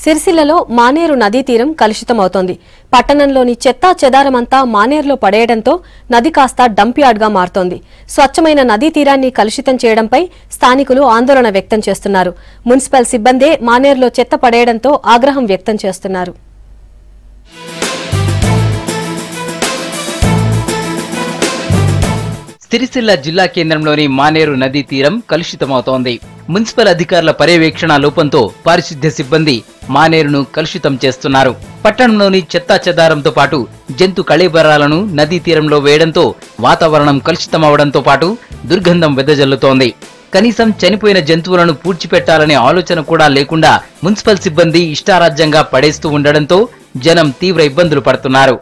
సిరిసిల్లలో మానేరు నదీ తీరం కలుషితమవుతోంది పట్టణంలోని చెత్తా చెదారమంతా మానేరులో పడేయడంతో నది కాస్త డంప్ యార్డ్గా మారుతోంది స్వచ్ఛమైన నదీ తీరాన్ని కలుషితం చేయడంపై స్థానికులు ఆందోళన వ్యక్తం చేస్తున్నారు మున్సిపల్ సిబ్బందే మానేరులో చెత్త పడేయడంతో ఆగ్రహం వ్యక్తం చేస్తున్నారు సిరిసిల్ల జిల్లా కేంద్రంలోని మానేరు నదీ తీరం కలుషితమవుతోంది మున్సిపల్ అధికారుల పర్యవేక్షణ లోపంతో పారిశుద్ధ్య సిబ్బంది మానేరును కలుషితం చేస్తున్నారు పట్టణంలోని చెత్తా చెదారంతో పాటు జంతు కళేబరాలను నదీ తీరంలో వేయడంతో వాతావరణం కలుషితమవడంతో పాటు దుర్గంధం వెదజల్లుతోంది కనీసం చనిపోయిన జంతువులను పూడ్చిపెట్టాలనే ఆలోచన కూడా లేకుండా మున్సిపల్ సిబ్బంది ఇష్టారాజ్యంగా పడేస్తూ ఉండడంతో జనం తీవ్ర ఇబ్బందులు పడుతున్నారు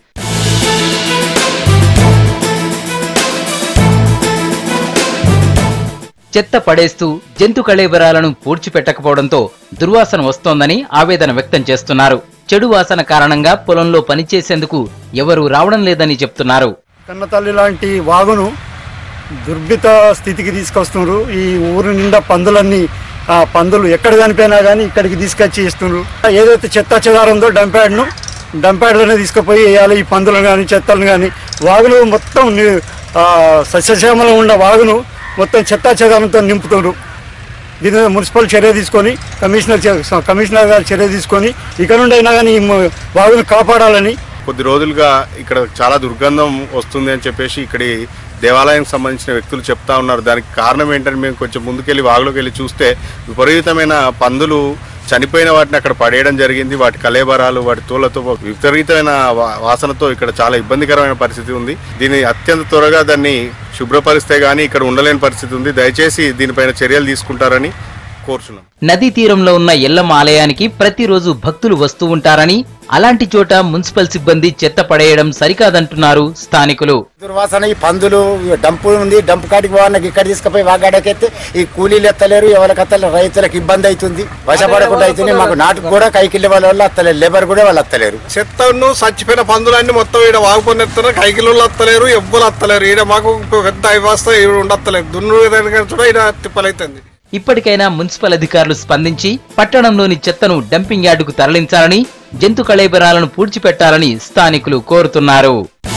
చెత్త పడేస్తూ జంతు కళేబరాలను పూడ్చిపెట్టకపోవడంతో దుర్వాసన వస్తోందని ఆవేదన వ్యక్తం చేస్తున్నారు చెడు వాసన కారణంగా పొలంలో పనిచేసేందుకు ఎవరూ రావడం లేదని చెప్తున్నారు కన్నతల్లి లాంటి వాగును దుర్భిత స్థితికి తీసుకొస్తున్నారు ఈ ఊరు నిండా పందులన్నీ ఆ పందులు ఎక్కడ చనిపోయినా కానీ ఇక్కడికి తీసుకొచ్చి ఇస్తున్నారు ఏదైతే చెత్త చెదారంతో డంప్యాడ్ను డంప్యాడ్లోనే తీసుకుపోయి వేయాలి ఈ పందులను కానీ చెత్తలను కానీ వాగులు మొత్తం ని- ఆ, సస్యశ్యామలం ఉన్న వాగును మొత్తం చెత్త చెదారంతో నింపుతున్నారు దీని మీద మున్సిపల్ చర్య తీసుకొని కమిషనర్ చే- కమిషనర్ గారు చర్య తీసుకొని ఇక్కడ నుండి అయినా కానీ ఈ మ- వాగును కాపాడాలని కొద్ది రోజులుగా ఇక్కడ చాలా దుర్గంధం వస్తుంది అని చెప్పేసి ఇక్కడి దేవాలయానికి సంబంధించిన వ్యక్తులు చెప్తా ఉన్నారు దానికి కారణం ఏంటని మేము కొంచెం ముందుకెళ్ళి వాగులోకి వెళ్ళి చూస్తే విపరీతమైన పందులు చనిపోయిన వాటిని అక్కడ పడేయడం జరిగింది వాటి కలేబరాలు వాటి తోళ్లతో విపరీతమైన వా- వాసనతో ఇక్కడ చాలా ఇబ్బందికరమైన పరిస్థితి ఉంది దీన్ని అత్యంత త్వరగా దాన్ని శుభ్రపరిస్తే గానీ ఇక్కడ ఉండలేని పరిస్థితి ఉంది దయచేసి దీనిపైన చర్యలు తీసుకుంటారని కోరుచున్నాం నదీ తీరంలో ఉన్న ఎల్లమ్మ ఆలయానికి ప్రతిరోజు భక్తులు వస్తూ ఉంటారని అలాంటి చోట మున్సిపల్ సిబ్బంది చెత్త పడేయడం సరికాదంటున్నారు స్థానికులు దుర్వాసన ఈ పందులు డంపు ఉంది డంప్ కాడికి పోవాలకి ఇక్కడ తీసుకుపోయి వాగాడకెత్తే ఈ కూలీలు ఎత్తలేరు ఎవరికి ఎత్తలేరు రైతులకు ఇబ్బంది అవుతుంది వశపడకుండా అవుతుంది మాకు నాటుకు కూడా కైకిళ్ళ వాళ్ళ వాళ్ళు ఎత్తలేరు లేబర్ కూడా వాళ్ళు ఎత్తలేరు చెత్తను చచ్చిపోయిన పందులన్నీ మొత్తం ఈడ వాగుకొని ఎత్తున్నారు కైకిలు అత్తలేరు ఎవ్వరు అత్తలేరు ఈడ మాకు పెద్ద వ్యవస్థ ఈడ ఉండత్తలేదు దున్ను కూడా ఈడ తిప్పలైతుంది ఇప్పటికైనా మున్సిపల్ అధికారులు స్పందించి పట్టణంలోని చెత్తను డంపింగ్ యార్డుకు తరలించాలని జంతు కళేబరాలను పూడ్చిపెట్టాలని స్థానికులు కోరుతున్నారు